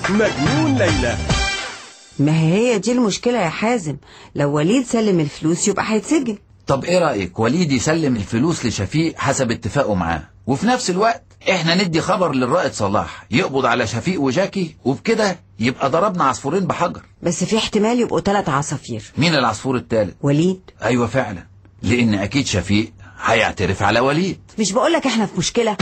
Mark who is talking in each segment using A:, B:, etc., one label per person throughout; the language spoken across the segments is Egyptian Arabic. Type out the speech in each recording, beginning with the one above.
A: مجنون ليلى
B: ما هي دي المشكلة يا حازم لو وليد سلم الفلوس يبقى هيتسجن
C: طب ايه رأيك وليد يسلم الفلوس لشفيق حسب اتفاقه معاه وفي نفس الوقت احنا ندي خبر للرائد صلاح يقبض على شفيق وجاكي وبكده يبقى ضربنا عصفورين بحجر
B: بس في احتمال يبقوا ثلاث عصافير
C: مين العصفور الثالث
B: وليد
C: ايوه فعلا لان اكيد شفيق هيعترف على وليد
B: مش بقولك احنا في مشكلة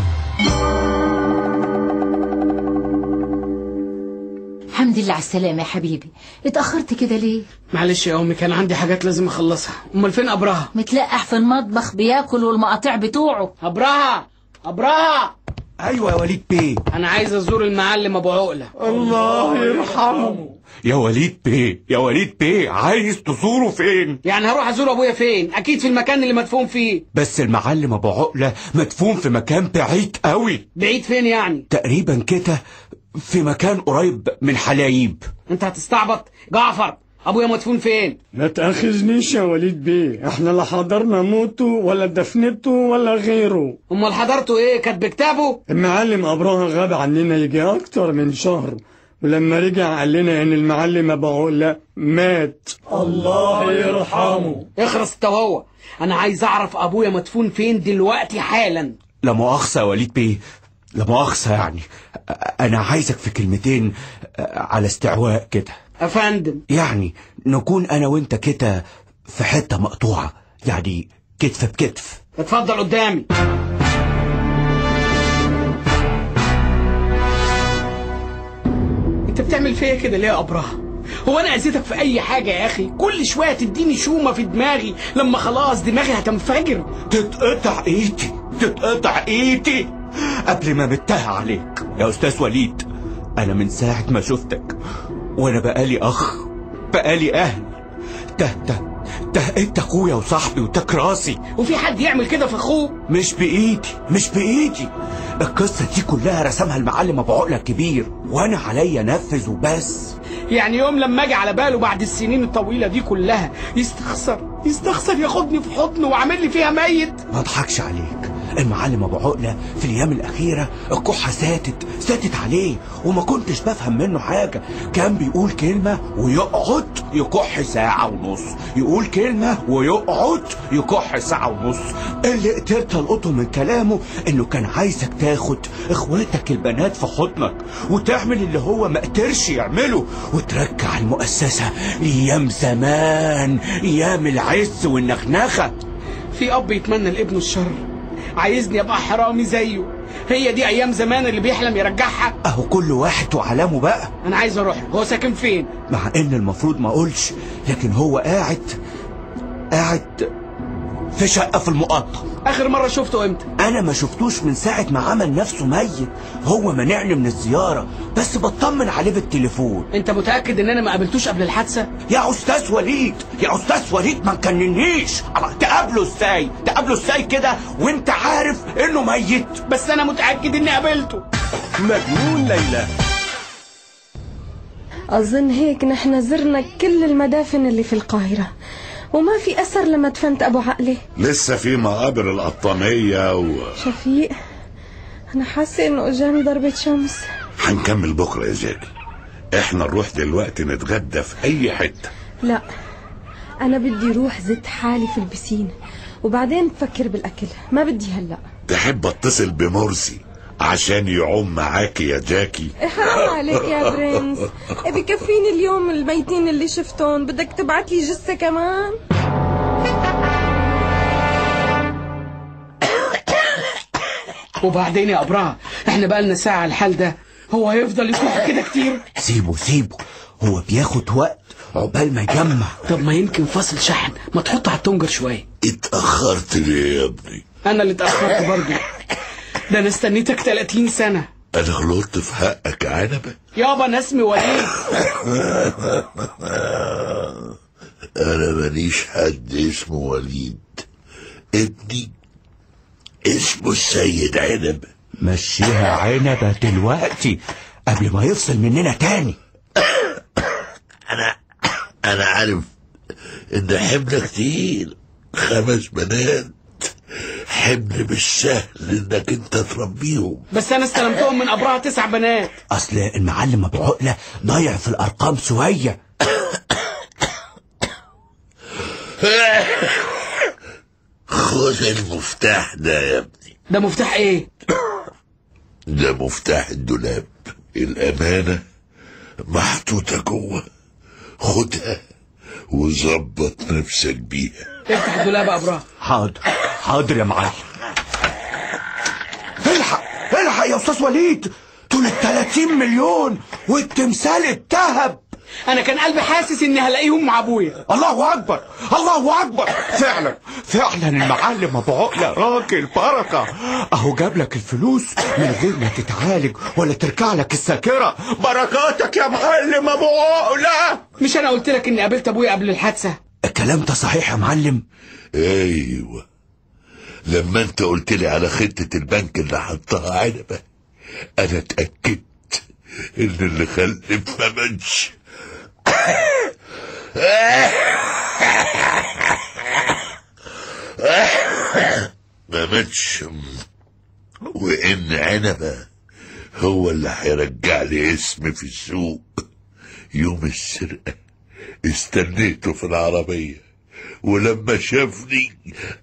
D: الحمد لله على السلامة يا حبيبي اتأخرت كده ليه
E: معلش يا امي كان عندي حاجات لازم اخلصها امال فين ابرهة
D: متلقح في المطبخ بياكل والمقاطيع بتوعه
E: ابرهة ابرهة
A: ايوه يا وليد بيه
E: انا عايز ازور المعلم ابو عقلة
A: الله يرحمه يا وليد بيه يا وليد بيه عايز تزوره فين
E: يعني هروح ازور ابويا فين اكيد في المكان اللي مدفون فيه
A: بس المعلم ابو عقله مدفون في مكان بعيد قوي
E: بعيد فين يعني
A: تقريبا كده في مكان قريب من حلايب
E: انت هتستعبط جعفر ابويا مدفون فين
F: ما تأخذنيش يا وليد بيه احنا لا حضرنا موته ولا دفنته ولا غيره
E: امال حضرته ايه كانت بكتابه
F: المعلم أبراهة غاب عننا يجي أكتر من شهر ولما رجع قال لنا إن المعلم أبو عقلة مات الله يرحمه
E: اخرس انت وهو انا عايز اعرف ابويا مدفون فين دلوقتي حالا
A: لا مؤاخذة يا وليد بيه لا مؤاخذة يعني أنا عايزك في كلمتين على استعواء كده
E: افندم
A: يعني نكون أنا وأنت كده في حتة مقطوعة يعني كتف بكتف
E: اتفضل قدامي انت بتعمل فيا كده ليه يا ابراهيم هو انا اذيتك في اي حاجه يا اخي كل شويه تديني شومه في دماغي لما خلاص دماغي هتنفجر
A: تتقطع ايدي تتقطع ايدي قبل ما متها عليك يا استاذ وليد انا من ساعة ما شفتك وانا بقالي اخ بقالي اهل ده ده ده انت اخويا وصاحبي وتاك راسي
E: وفي حد يعمل كده في اخوه
A: مش بايدي مش بايدي القصة دي كلها رسمها المعلم ابو عقلة الكبير وانا عليا انفذ وبس
E: يعني يوم لما اجي على باله بعد السنين الطويله دي كلها يستخسر يستخسر ياخدني في حضنه وعامل لي فيها ميت
A: ما اضحكش عليك المعلم ابو عقله في الايام الاخيره الكحه ساتت ساتت عليه وما كنتش بفهم منه حاجه كان بيقول كلمه ويقعد يكح ساعه ونص يقول كلمه ويقعد يكح ساعه ونص اللي قدرت القطه من كلامه انه كان عايزك تاخد اخواتك البنات في حضنك وتعمل اللي هو ما قدرش يعمله وترجع المؤسسه لايام زمان ايام العز والنخنخه
E: في اب يتمنى لابنه الشر عايزني ابقى حرامي زيه هي دي ايام زمان اللي بيحلم يرجعها
A: اهو كل واحد وعلامه بقى
E: انا عايز اروح له هو ساكن فين
A: مع ان المفروض ما اقولش لكن هو قاعد قاعد في شقة في المقطم
E: اخر مره شفته امتى
A: انا ما شفتوش من ساعة ما عمل نفسه ميت هو منعني من الزيارة بس بطمن عليه بالتليفون
E: انت متاكد ان انا ما قابلتوش قبل الحادثه
A: يا استاذ وليد يا استاذ وليد ما تكننيش الله، تقابله ازاي تقابله ازاي كده وانت عارف انه ميت
E: بس انا متاكد اني قابلته
A: مجنون ليلى
G: أظن هيك نحن زرنا كل المدافن اللي في القاهرة وما في أثر لما دفنت أبو عقلي
H: لسه في مقابر القطامية و...
G: شفيق أنا حاسة إنه إجاني ضربة شمس
H: هنكمل بكرة يا جاكي احنا نروح دلوقتي نتغدى في اي حتة
G: لا أنا بدي روح زت حالي في البسين وبعدين بفكر بالأكل ما بدي هلأ
H: تحب اتصل بمرسي عشان يعوم معاكي يا جاكي
G: إيه حرام عليك يا برنس إيه بكفيني اليوم الميتين اللي شفتهم بدك تبعت لي جثة كمان
E: وبعدين يا ابراهيم احنا بقى لنا ساعه على الحال ده هو هيفضل يكح كده كتير
A: سيبه سيبه هو بياخد وقت عقبال ما يجمع
E: طب ما يمكن فاصل شحن ما تحط على التونجر شويه
H: اتأخرت ليه يا ابني
E: انا اللي اتاخرت برضه ده انا استنيتك 30 سنه
H: انا غلطت في حقك يا عنبة
E: يابا انا اسمي وليد
H: انا ماليش حد اسمه وليد ابني اسمه السيد عنبة
A: مشيها عنبة دلوقتي قبل ما يفصل مننا تاني
H: انا انا عارف ان حملك تقيل خمس بنات الحمل مش سهل انك انت تربيهم
E: بس انا استلمتهم من ابرهة تسع بنات
A: اصل المعلم ابو عقله ضايع في الارقام شويه
H: خد المفتاح ده يا ابني
E: ده مفتاح ايه
H: ده مفتاح الدولاب الأمانة محطوطة جوه خدها وظبط نفسك بيها
E: افتح الدولاب يا ابرهة
A: حاضر حاضر يا معلم الحق الحق يا استاذ وليد دول ال 30 مليون والتمثال الذهب
E: انا كان قلبي حاسس اني هلاقيهم مع ابويا
A: الله اكبر الله اكبر فعلا فعلا المعلم ابو عقله راجل بركه اهو جاب لك الفلوس من غير ما تتعالج ولا ترجع لك الساكره بركاتك يا معلم ابو عقله
E: مش انا قلت لك اني قابلت ابويا قبل الحادثه
A: الكلام ده صحيح يا معلم
H: ايوه لما انت قلت لي على خطة البنك اللي حطها عنبة انا اتأكدت ان اللي خلف ما ماتش ما ماتش وان عنبة هو اللي هيرجع لي اسمي في السوق يوم السرقة استنيته في العربية ولما شافني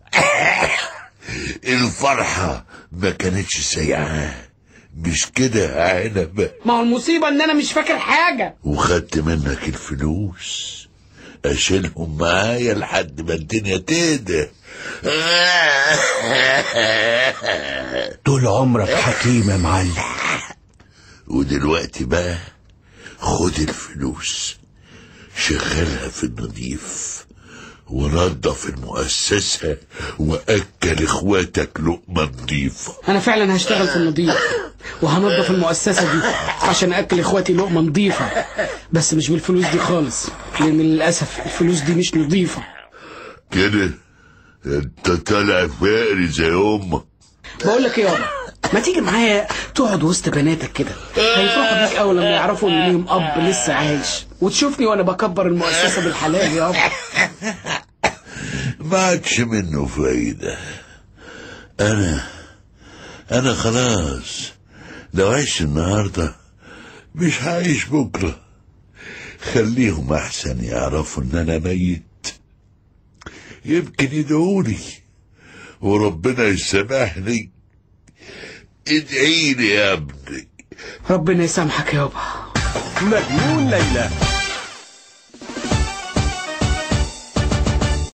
H: الفرحة ما كانتش سيئة مش كده يا عنبة
E: ما هو المصيبه ان انا مش فاكر حاجه
H: وخدت منك الفلوس اشيلهم معايا لحد ما الدنيا تهدى
A: طول عمرك حكيم يا معلم
H: ودلوقتي بقى خد الفلوس شغلها في النظيف ونظف المؤسسة وأكل إخواتك لقمة نظيفة
E: انا فعلا هشتغل في النظيف وهنضف المؤسسه دي عشان اكل اخواتي لقمه نظيفه بس مش بالفلوس دي خالص لان للاسف الفلوس دي مش نظيفه
H: كده انت طالع فقري زي امك
E: بقول لك ايه يابا ما تيجي معايا تقعد وسط بناتك كده هيفرحوا بيك اول لما يعرفوا ان ليهم اب لسه عايش وتشوفني وانا بكبر المؤسسه بالحلال يابا
H: ما عادش منه فايدة أنا أنا خلاص لو عشت النهاردة مش هعيش بكرة خليهم أحسن يعرفوا إن أنا ميت يمكن يدعوني وربنا يسامحني ادعيلي يا ابني
E: ربنا يسامحك يابا
A: مجنون ليلى